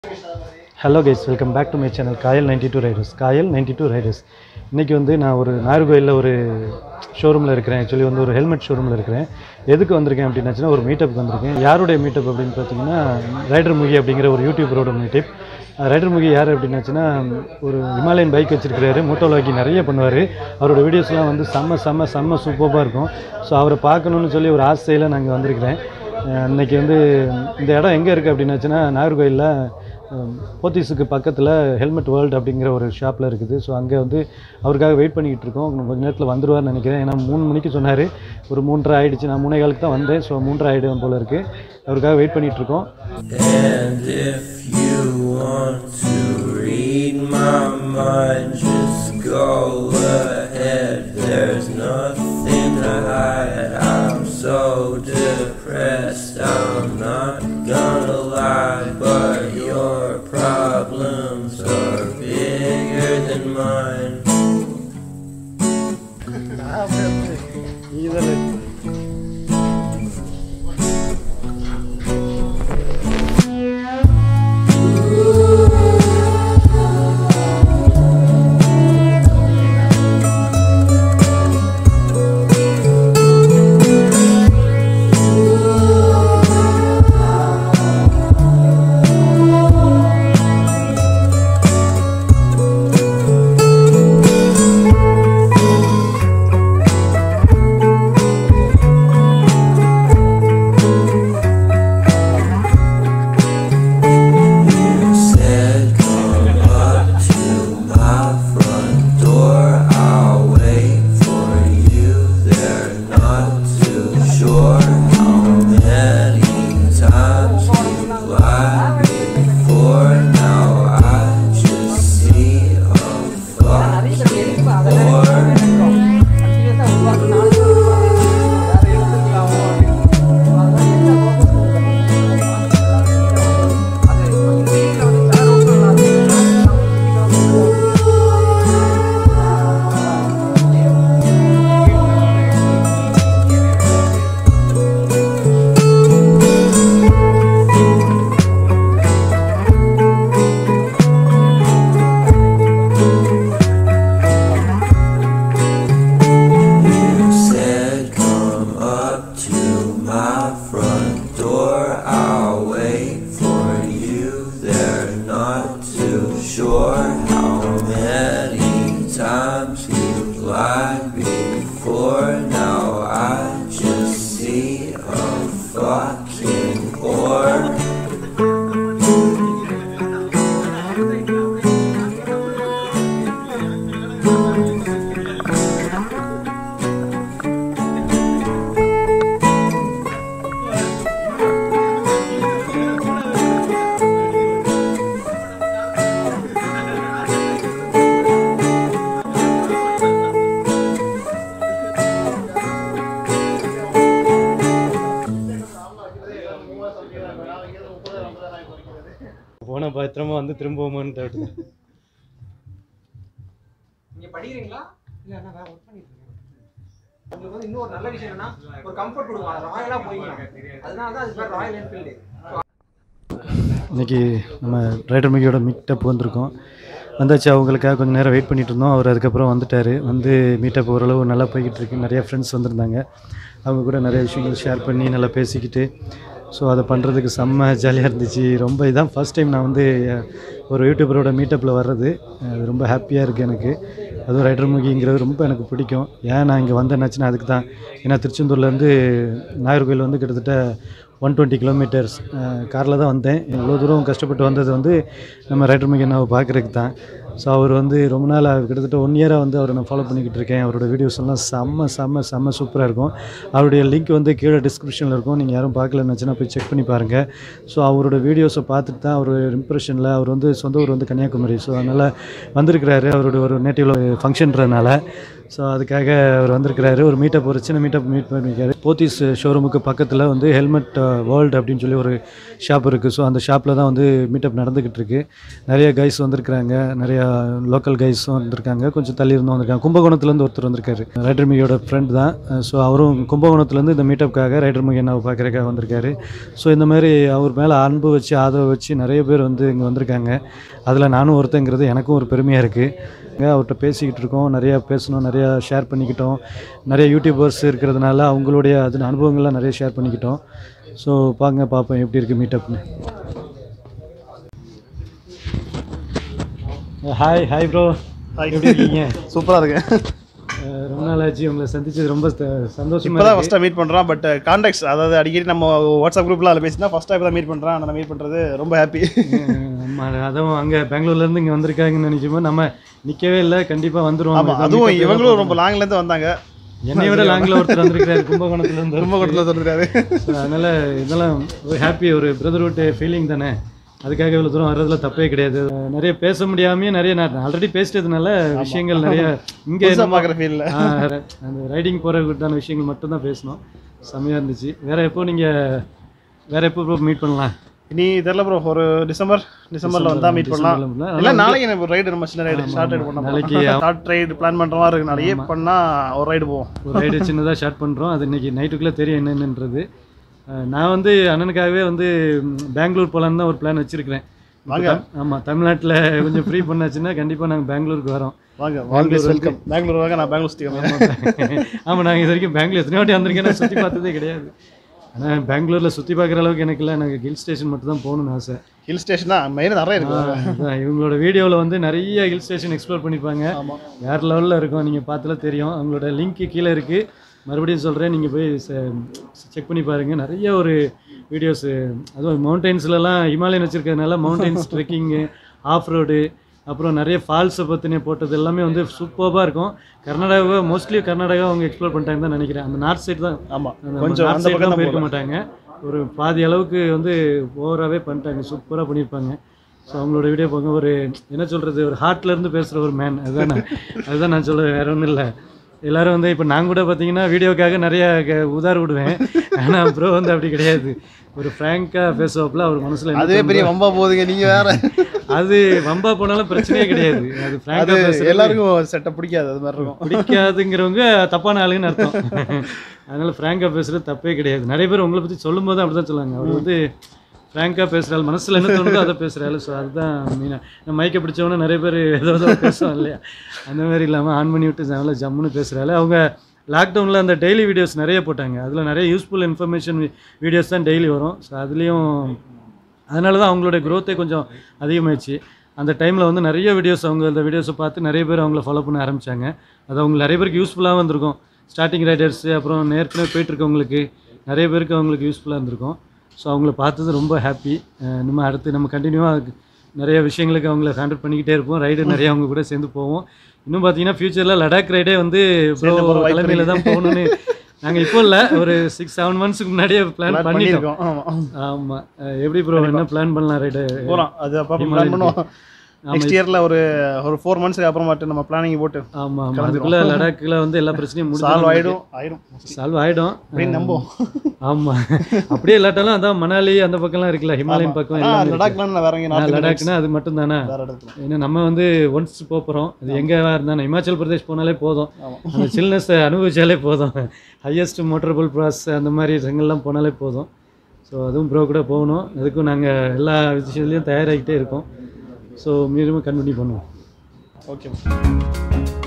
Hello guys welcome back to my channel Kayal ninety two riders Kayal ninety two riders இன்றைக்கி வந்து நான் ஒரு நாகர்கோயிலில் ஒரு ஷோரூமில் இருக்கிறேன் ஆக்சுவலி வந்து ஒரு ஹெல்மெட் ஷோரூமில் இருக்கிறேன் எதுக்கு வந்திருக்கேன் அப்படின்னாச்சுன்னா ஒரு மீட்டப்புக்கு வந்திருக்கேன் யாருடைய மீட்டப் அப்படின்னு பார்த்தீங்கன்னா ரைடர் முகி அப்படிங்கிற ஒரு யூடியூபரோட மீட்டப் ரைடர் முகி யார் அப்படின்னாச்சுன்னா ஒரு ஹிமாலயன் பைக் வச்சிருக்கிறாரு மோட்டோலாக்கி நிறைய பண்ணுவார் அவரோட வீடியோஸ்லாம் வந்து செம்ம செம்ம செம்ம சூப்பராக இருக்கும் ஸோ அவரை பார்க்கணுன்னு சொல்லி ஒரு ஆசையில் நாங்கள் வந்திருக்கிறேன் அஹ் இன்னைக்கு வந்து இந்த இடம் எங்கே இருக்குது அப்படின்னாச்சுன்னா நாகர்கோயிலில் போத்தீஸுக்கு பக்கத்தில் ஹெல்மெட் வேர்ல்டு அப்படிங்கிற ஒரு ஷாப்பில் இருக்குது ஸோ அங்கே வந்து அவருக்காக வெயிட் பண்ணிக்கிட்டு இருக்கோம் இன்னும் கொஞ்ச நேரத்தில் வந்துருவார்னு நினைக்கிறேன் ஏன்னா மூணு மணிக்கு சொன்னார் ஒரு மூன்றரை ஆயிடுச்சு நான் மூணே காலுக்கு தான் வந்தேன் ஸோ மூன்றரை ஆயிடும் போல் இருக்குது அவருக்காக வெயிட் பண்ணிகிட்டு இருக்கோம் And if you want to read my mind, just go ahead. There's nothing to hide. I'm so depressed, I'm not gonna lie. But your problems are bigger than mine. You said come up to my front door. I'll wait for you there. Not too sure how many times you've lied before. Now I just see a fucking bore. You said come up to my front door. I'll wait for you there. Not too sure how many times you've lied before. Now I just see a fucking bore. போன பத்திரமா வந்து திரும்பவுமான்னு doubt. நீங்க படிக்கிறீங்களா இல்ல நான் வேற work பண்ணிட்டு இருக்கேன் உங்களுக்கு வந்து இன்னொரு நல்ல விஷயம் என்னன்னா ஒரு கம்ஃபர்ட் கொடுக்கும் ராயலா போய்க்கலாம் அதனால தான் அது பேர் ராயல் என்ஃபீல்டு இன்னைக்கு நம்ம ரைடர் மிகியோட மீட்டப் வந்திருக்கோம் வந்தாச்சு அவங்களுக்காக கொஞ்சம் நேரம் வெயிட் பண்ணிட்டு இருந்தோம் அவர் அதுக்கப்புறம் வந்துட்டார் வந்து மீட்டப் ஓரளவு நல்லா போய்கிட்டு இருக்கு நிறைய ஃப்ரெண்ட்ஸ் வந்திருந்தாங்க அவங்க கூட நிறைய விஷயங்கள் ஷேர் பண்ணி நல்லா பேசிக்கிட்டு ஸோ அதை பண்ணுறதுக்கு செம்ம ஜாலியாக இருந்துச்சு ரொம்ப இதான் ஃபர்ஸ்ட் டைம் நான் வந்து அஹ், ஒரு யூடியூபரோட மீட்டப்பில் வர்றது அது ரொம்ப ஹாப்பியாக இருக்குது எனக்கு அதுவும் ரைடர் முகிங்கிறது ரொம்ப எனக்கு பிடிக்கும் ஏன் நான் இங்கே வந்தேன்னாச்சுன்னா அதுக்கு தான் ஏன்னா திருச்செந்தூர்லேருந்து நாகர்கோவில் வந்து கிட்டத்தட்ட ஒன் டுவெண்ட்டி கிலோமீட்டர்ஸ் காரில் தான் வந்தேன் இவ்வளோ தூரம் கஷ்டப்பட்டு வந்தது வந்து நம்ம ரைடர் மிகனாவை பார்க்குறதுக்கு தான் ஸோ அவர் வந்து ரொம்ப நாள் கிட்டத்தட்ட ஒன் இயராக வந்து அவரை நான் ஃபாலோ பண்ணிக்கிட்டு இருக்கேன் அவரோட வீடியோஸ் எல்லாம் செம்ம செம்ம செம்ம சூப்பராக இருக்கும் அவருடைய லிங்க் வந்து கீழே டிஸ்கிரிப்ஷனில் இருக்கும் நீங்கள் யாரும் பார்க்கலன்னு போய் செக் பண்ணி பாருங்கள் ஸோ அவரோட வீடியோஸை பார்த்துட்டு தான் அவர் இம்ப்ரெஷனில் அவர் வந்து சொந்த ஊர் வந்து கன்னியாகுமரி ஸோ அதனால் வந்திருக்கிறாரு அவரோட ஒரு நேட்டிவில் ஃபங்க்ஷன்றதுனால ஸோ அதுக்காக அவர் வந்திருக்கிறாரு ஒரு மீட்டப் ஒரு சின்ன மீட்டப் மீட் பண்ணியிருக்காரு போத்தீஸ் ஷோரூமுக்கு பக்கத்தில் வந்து ஹெல்மெட் வேர்ல்டு அப்படின்னு சொல்லி ஒரு ஷாப் இருக்குது ஸோ அந்த ஷாப்பில் தான் வந்து மீட்டப் நடந்துக்கிட்டு இருக்கு நிறைய கைஸ் வந்திருக்கிறாங்க நிறைய நிறையா லோக்கல் கைஸும் வந்திருக்காங்க கொஞ்சம் தள்ளி இருந்தும் வந்திருக்காங்க கும்பகோணத்துலேருந்து ஒருத்தர் வந்திருக்காரு ரைடர் மிகியோட ஃப்ரெண்ட் தான் ஸோ அவரும் கும்பகோணத்துலேருந்து இந்த மீட்டப்புக்காக ரைடர் மிகி என்ன பார்க்குறக்காக வந்திருக்காரு ஸோ இந்த மாதிரி அவர் மேலே அன்பு வச்சு ஆதரவு வச்சு நிறைய பேர் வந்து இங்கே வந்திருக்காங்க அதில் நானும் ஒருத்தங்கிறது எனக்கும் ஒரு பெருமையாக இருக்குது அவர்கிட்ட பேசிக்கிட்டு இருக்கோம் நிறையா பேசணும் நிறையா ஷேர் பண்ணிக்கிட்டோம் நிறைய யூடியூபர்ஸ் இருக்கிறதுனால அவங்களுடைய அது அனுபவங்கள்லாம் நிறைய ஷேர் பண்ணிக்கிட்டோம் ஸோ பாங்க பார்ப்போம் எப்படி இருக்குது மீட்டப்னு ஹாய் ஹாய் ப்ரோ எப்படி இருக்கீங்க சூப்பராக இருக்கு அஹ் ரொம்ப நாள் ஆச்சு உங்களை சந்திச்சது ரொம்ப ச- சந்தோஷமா இப்போ தான் இருக்கு. ஃபஸ்ட்டாக மீட் பண்ணுறோம் பட் கான்டாக்ட்ஸ் அதாவது அடிக்கடி நம்ம வாட்ஸ்அப் குரூப்பில் அதில் பேசினா ஃபஸ்ட் டைம் தான் மீட் பண்ணுறேன் நான் மீட் பண்ணுறது ரொம்ப ஹாப்பி அஹ் ஆமா, அதுவும் அங்கே பெங்களூர்லேருந்து இங்கே வந்திருக்காங்கன்னு நினைக்கும்போது நம்ம நிற்கவே இல்லை கண்டிப்பாக வந்துருவோம் ஆமாம் அதுவும் இவங்களும் ரொம்ப லாங்லேருந்து வந்தாங்க என்னை விட லாங்கில் ஒருத்தர் வந்திருக்காரு கும்பகோணத்துலேருந்து ரொம்ப கூட்டத்தில் சொல்லிருக்காரு So, அதனால இதெல்லாம் ஒரு ஹாப்பி ஒரு பிரதர்ஹுட் ஃபீலிங் தானே அதுக்காக இவ்வளோ தூரம் வர்றதுல தப்பே கிடையாது அஹ் நிறைய பேச முடியாமையே நிறைய நான் ஆல்ரெடி பேசிட்டதுனால விஷயங்கள் நிறைய இங்கே புதுசாக பார்க்குற ஃபீலில் அந்த ரைடிங் போகிறதுக்கான விஷயங்கள் மட்டும்தான் பேசணும் செம்மையாக இருந்துச்சு வேற எப்போ நீங்கள் வேற எப்போ மீட் பண்ணலாம் இனி தெரில ப்ரோ ஒரு டிசம்பர் டிசம்பரில் வந்தால் மீட் பண்ணலாம் டிசம்பர்ல இல்லை நாளைக்கு எனக்கு ஒரு ரைடு நம்ம சின்ன ரைடு ஷார்ட் ரைடு பண்ணலாம் நாளைக்கு ஷார்ட் ரைடு பிளான் பண்ணுற மாதிரி இருக்கு நாளைக்கு பண்ணால் ஒரு ரைடு போவோம் ஒரு ரைடு சின்னதாக ஷார்ட் பண்ணுறோம் அது இன்னைக்கு நைட்டுக்குள்ளே தெரியும் என்னென்னன்றது அஹ் நான் வந்து அண்ணனுக்காகவே வந்து ம், பெங்களூர் போகலான்னு தான் ஒரு பிளான் வச்சுருக்கிறேன் வாங்க. ஆமாம் தமிழ்நாட்டில் கொஞ்சம் ஃப்ரீ பண்ணாச்சுன்னா கண்டிப்பாக நாங்கள் பெங்களூருக்கு வரோம் வாங்க ஆல்வேஸ் வெல்கம் பெங்களூர் வாங்க நான் பெங்களூர் சுற்றி ஆமாம் நாங்கள் இது வரைக்கும் பெங்களூர் எத்தனை வாட்டி வந்திருக்கேன் நான் சுற்றி பார்த்ததே கிடையாது ஆனால் பெங்களூரில் சுற்றி பார்க்குற அளவுக்கு எனக்கு இல்லை எனக்கு ஹில் ஸ்டேஷன் மட்டும் தான் போகணும்னு ஆசை ஹில் ஸ்டேஷன் தான் மெயின் நிறைய இருக்கு அதான் இவங்களோட வீடியோவில் வந்து நிறைய ஹில் ஸ்டேஷன் எக்ஸ்ப்ளோர் பண்ணியிருப்பாங்க ஆமாம் வேறு லெவலில் இருக்கும் நீங்கள் பார்த்துல தெரியும் அவங்களோட லிங்க்கு கீழே இருக்குது மறுபடியும் சொல்கிறேன் நீங்கள் போய் செக் பண்ணி பாருங்கள் நிறைய ஒரு வீடியோஸு அதுவும் மவுண்டெயின்ஸ்லலாம் ஹிமாலயன் வச்சுருக்கிறதுனால மவுண்டெயின்ஸ் ட்ரெக்கிங்கு ஆஃப் ரோடு அப்புறம் நிறைய ஃபால்ஸை பற்றின போட்டது எல்லாமே வந்து சூப்பராக இருக்கும் கர்நாடகாவை மோஸ்ட்லி கர்நாடகா அவங்க எக்ஸ்ப்ளோர் பண்ணிட்டாங்க தான் நினைக்கிறேன் அந்த நார்த் சைடு தான் ஆமாம் அந்த கொஞ்சம் north அந்த side பக்கம் தான் தான் போயிருக்க போகல. மாட்டாங்க ஒரு பாதி அளவுக்கு வந்து ஓவராகவே பண்ணிட்டாங்க சூப்பராக பண்ணியிருப்பாங்க ஸோ அவங்களோட வீடியோ பார்க்க ஒரு என்ன சொல்கிறது ஒரு ஹார்ட்ல இருந்து பேசுகிற ஒரு மேன் அதுதான் நான் அதுதான் நான் சொல்லுவேன் வேற ஒன்றும் இல்லை எல்லாரும் வந்து இப்போ நான் கூட பார்த்தீங்கன்னா வீடியோக்காக நிறைய க- உதார் விடுவேன் ஆனால் ப்ரோ வந்து அப்படி கிடையாது ஒரு ஃப்ராங்காக பேசுவாப்புல அவர் மனசில் அதுவே பெரிய வம்பா போகுதுங்க நீங்க வேற அது வம்பா போனாலும் பிரச்சனையே கிடையாது அது அது ஃப்ராங்காக பேசுறது எல்லாருக்கும் செட்டப் பிடிக்காது அது மாதிரி இருக்கும் பிடிக்காதுங்கிறவங்க தப்பான ஆளுங்கன்னு அர்த்தம் அதனால ஃப்ராங்காக பேசுறது தப்பே கிடையாது நிறைய பேர் உங்களை பற்றி சொல்லும்போது அப்படி தான் சொல்லுவாங்க அவர் வந்து ஃப்ராங்காக பேசுகிறாள் மனசில் என்ன தோணுதோ அதை பேசுகிறாள் ஸோ அதுதான் மெயினாக நம்ம மைக்கை பிடிச்சவொன்னே நிறைய பேர் ஏதோ ஏதோ பேசுவோம் இல்லையா அந்த மாதிரி இல்லாமல் ஆன் பண்ணி விட்டு நல்லா ஜம்முன்னு பேசுகிறாள் அவங்க லாக்டவுனில் அந்த டெய்லி வீடியோஸ் நிறைய போட்டாங்க அதில் நிறைய யூஸ்ஃபுல் இன்ஃபர்மேஷன் வீடியோஸ் தான் டெய்லி வரும் ஸோ அதுலேயும் அதனால தான் அவங்களுடைய growth-ஏ கொஞ்சம் அதிகமாகிடுச்சு அந்த டைமில் வந்து நிறைய வீடியோஸ் அவங்க அந்த வீடியோஸை பார்த்து நிறைய பேர் அவங்கள ஃபாலோ பண்ண ஆரம்பித்தாங்க அது அவங்க நிறைய பேருக்கு யூஸ்ஃபுல்லாக வந்திருக்கும் ஸ்டார்டிங் ரைடர்ஸு அப்புறம் ஏற்கனவே போயிட்டுருக்கவங்களுக்கு நிறைய பேருக்கு அவங்களுக்கு யூஸ்ஃபுல்லாக இருந்திருக்கும் ஸோ அவங்கள பார்த்தது ரொம்ப ஹாப்பி நம்ம அடுத்து நம்ம கண்டினியூவாக நிறைய விஷயங்களுக்கு அவங்கள கான்டாக்ட் பண்ணிக்கிட்டே இருப்போம் ரைடு நிறைய அவங்க கூட சேர்ந்து போவோம் இன்னும் பார்த்தீங்கன்னா ஃப்யூச்சரில் லடாக் ரைடே வந்து ப்ரோ சேர்ந்து போற வாய்ப்பு தலைமையில் தான் போகணுன்னு நாங்கள் இப்போ இல்லை ஒரு சிக்ஸ் செவன் மந்த்ஸ்க்கு முன்னாடியே பிளான் Plan பண்ணியிருக்கோம் பண்ணியிருக்கோம் ஆமா ஆமாம் எப்படி ப்ரோ என்ன பிளான் பண்ணலாம் ரைடு போறோம் அது அப்போ Himalayan பிளான் பண்ணுவோம் நெக்ஸ்ட் இயர்ல ஒரு ஒரு ஃபோர் மந்த்ஸ்க்கு அப்புறமாட்டு நம்ம பிளானிங் போட்டு ஆமாம் ஆமாம் அதுக்குள்ளே லடாக்கில் வந்து எல்லா பிரச்சனையும் சால்வ் முடிஞ்சு ஆயிடும் ஆயிடும் சால்வ் ஆகிடும் அப்படின்னு நம்புவோம் ஆமாம் அப்படியே இல்லாட்டாலும் அதான் மணாலி அந்த பக்கம்லாம் இருக்குல்ல ஹிமாலயன் பக்கம் ஆ, எல்லாமே இருக்கு. லடாக்லாம் நான் வேற எங்கேயும் ஆ, நார்த் லடாக்னா அது மட்டும் தானே வேற இடத்துல ஏன்னா நம்ம வந்து ஒன்ஸ் போகிறோம் அது எங்கே இருந்தாலும் இமாச்சல் பிரதேஷ் போனாலே போதும் ஆமா. அந்த சில்னஸை அனுபவிச்சாலே போதும் ஹையஸ்ட் மோட்டரபுள் ப்ராஸ் அந்த மாதிரி இடங்கள்லாம் போனாலே போதும் ஸோ அதுவும் ப்ரோ கூட போகணும் அதுக்கும் நாங்கள் எல்லா விஷயத்துலையும் தயாராகிட்டே இருக்கோம் ஸோ மீண்டும் கண்டினியூ பண்ணுவோம் ஓகே